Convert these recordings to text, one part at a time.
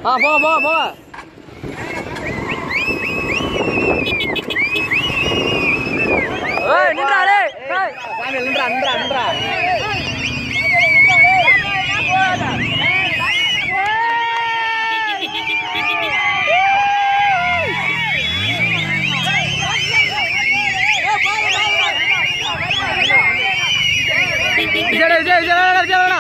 ஆ போங்க போங்க போங்க ஏய் நின்றா டேய் ஏய் சாமி நின்றா நின்றா நின்றா விஜய் விஜய் விஜய் வேணா விஜய் வேணா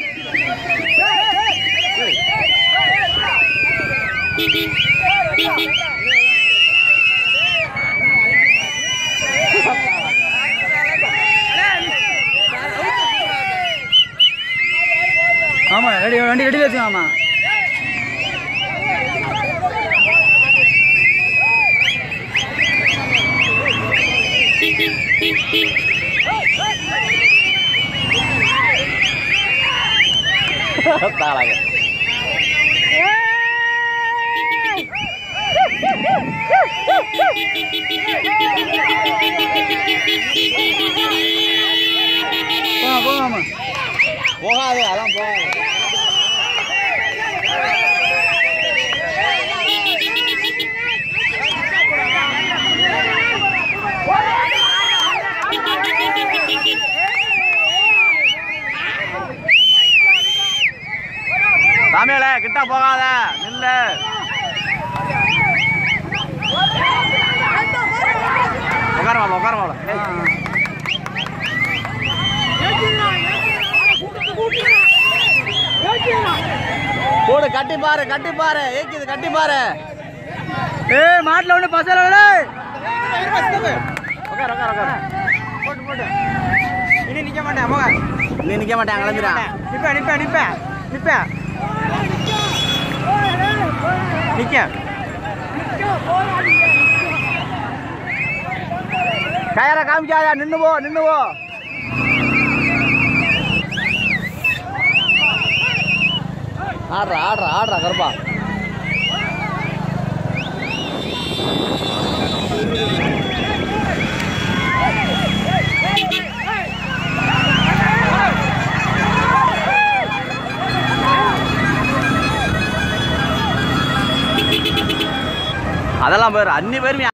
ஆமா ரெடி வண்டி ரெடியில் வச்சுக்கோ ஆமா தாளாக போங்க போங்க ஆமா போகாது அதான் போகாது சாமியால கிட்ட போகாத நில்லு உட்கார மாப்ள உட்கார மாப்ள போடு கட்டி பாரு கட்டி பாரு ஏக்கிது கட்டி பாரு ஏய் மாட்டுல ஒண்ணு பசல உட்கார உட்கார உட்கார போட்டு போட்டு இனி நிக்க மாட்டேன் போங்க நீ நிக்க மாட்டேன் கிளம்பிடான் நிப்ப நிப்ப நிப்ப நிப்ப நிக்க கயற காமிக்காதா நின்னு போ நின்னு போ ஆடுறா ஆடுறா ஆடுறா கருப்பா அதெல்லாம் பேர் அன்னி பேருமே